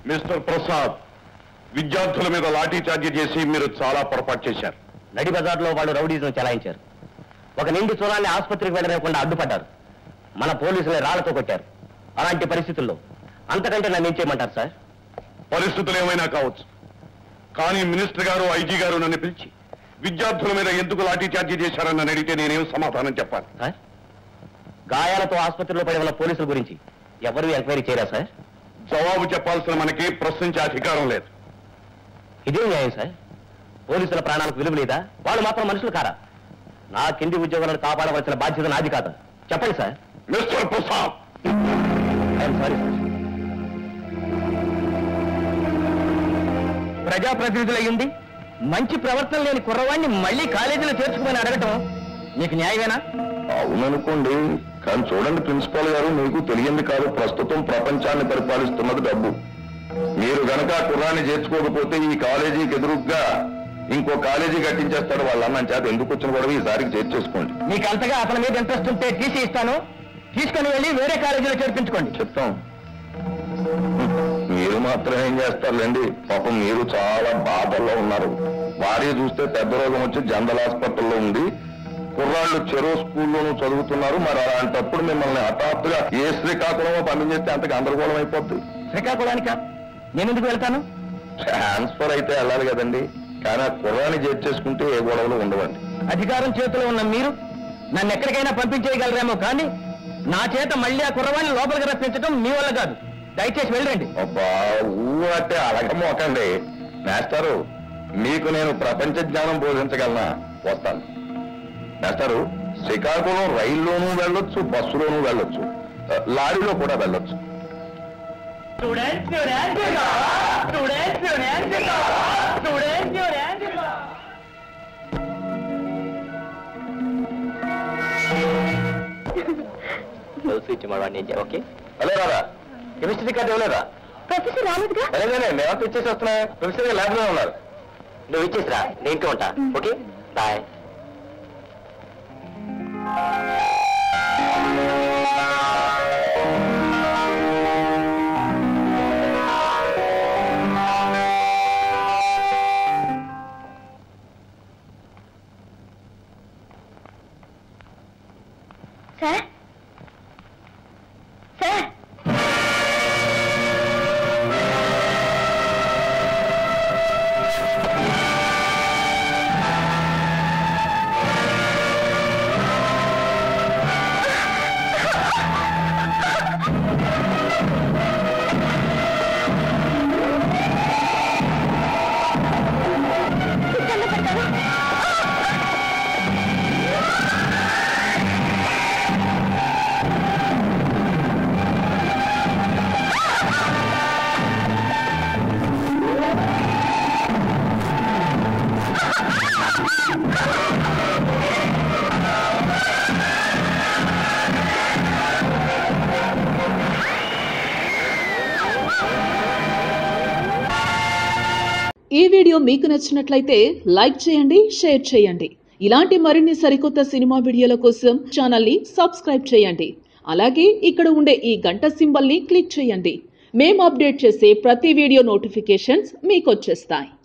Mister Prasad విద్యార్థుల మీద lathi charge చేసి మీరు చాలా పొరపాటు చేశారు నడి బజార్లో వాళ్ళు రౌడీజం చెలాయించారు ఒక నిండి చూడాన్ని ఆసుపత్రికి వెళ్ళనివ్వకుండా అడ్డుపడ్డారు మన పోలీసులు రాళ్లతో కొట్టారు అలాంటి పరిస్థితుల్లో అంతకంటే నన్ను ఏం చేయమంటారు సార్ పరిస్థితులు ఏమైనా కావచ్చు కానీ మినిస్టర్ గారు ఐజీ గారు నన్ను పిలిచి విద్యార్థుల మీద ఎందుకు లాఠీ చార్జీ చేశారని నన్ను అడిగితే నేనేం సమాధానం చెప్పాలి సార్ గాయాలతో ఆసుపత్రిలో పడి ఉన్న పోలీసుల గురించి ఎవరు ఎంక్వైరీ చేయరా సార్ జవాబు చెప్పాల్సిన మనకి ప్రశ్నించే అధికారం లేదు ఇదే న్యాయం సార్ పోలీసుల ప్రాణాలకు విలువ లేదా వాళ్ళు మాత్రం మనుషులు కారా నా కింది ఉద్యోగులను కాపాడవలసిన బాధ్యత నాది కాదు చెప్పండి sir mister Prasad I am sorry sir ప్రజాప్రతినిధులు అయ్యింది మంచి ప్రవర్తన లేని కుర్రవాణ్ణి మళ్ళీ కాలేజీలో చేర్చుకుని అడగటం నీకు న్యాయమేనా అవుననుకోండి కానీ చూడండి ప్రిన్సిపాల్ గారు మీకు తెలియంది కాదు ప్రస్తుతం ప్రపంచాన్ని పరిపాలిస్తున్నది డబ్బు మీరు గనక ఆ కుర్రాన్ని చేర్చుకోకపోతే ఈ కాలేజీకి ఎదురుగ్గా ఇంకో కాలేజీ కట్టించేస్తాడు వాళ్ళ అన్న చేత ఎందుకు వచ్చిన గొడవ ఈసారికి చేర్చేసుకోండి నీకు అంతగా అతని మీద ఇంట్రెస్ట్ ఉంటే టీసీ ఇస్తాను తీసుకుని వెళ్ళి వేరే కాలేజీలో చేర్పించుకోండి చెప్తాం మీరు మాత్రం ఏం చేస్తారులేండి పాపం మీరు చాలా బాధల్లో ఉన్నారు భార్య చూస్తే పెద్ద రోగం వచ్చి జనరల్ హాస్పిటల్లో ఉంది కుర్రాళ్ళు చెరో స్కూల్లోనూ చదువుతున్నారు మరి అలాంటప్పుడు మిమ్మల్ని హఠాత్తుగా ఏ శ్రీకాకుళమో పంపించేస్తే అంతకు గందరగోళం అయిపోద్ది శ్రీకాకుళానిక నేను ఎందుకు వెళ్తాను ట్రాన్స్ఫర్ అయితే వెళ్ళాలి కదండి కానీ ఆ కుర్రాన్ని చేర్చేసుకుంటే ఏ గొడవలు ఉండవండి అధికారం చేతిలో ఉన్న మీరు నన్ను ఎక్కడికైనా పంపించేయగలరేమో కానీ నా చేత మళ్ళీ ఆ కుర్రవాణ్ణి లోపలికి రప్పించడం మీ వల్ల కాదు దయచేసి వెళ్ళండి అబ్బా ఊ అంటే అడగమోకండి మేస్టారు మీకు నేను ప్రపంచ జ్ఞానం బోధించగలనా వస్తాను మేస్టారు శ్రీకాకుళం రైల్లోనూ వెళ్ళొచ్చు బస్సులోనూ వెళ్ళొచ్చు ఆ, లారీలో కూడా వెళ్ళొచ్చు Student, student, student, student, student, student. Okay hello Radha chemistry card ఇవ్వలేదా ప్రొఫెసర్ రాలేదుగా లేదండి మేమంతా ఇచ్చేసి వస్తున్నా ప్రొఫెసర్ ల్యాబ్ లో ఉన్నారు నువ్వు ఇచ్చేసిరా నేను ఇంట్లో ఉంటా ఓకే బాయ్ సార్ సార్ దండం పెడతాను. ఈ వీడియో మీకు నచ్చినట్లయితే లైక్ చేయండి షేర్ చేయండి ఇలాంటి మరిన్ని సరికొత్త సినిమా వీడియోల కోసం ఛానల్ని సబ్స్క్రైబ్ చేయండి అలాగే ఇక్కడ ఉండే ఈ గంట సింబల్ని క్లిక్ చేయండి మేము అప్డేట్ చేసే ప్రతి వీడియో నోటిఫికేషన్స్ మీకు వచ్చేస్తాయి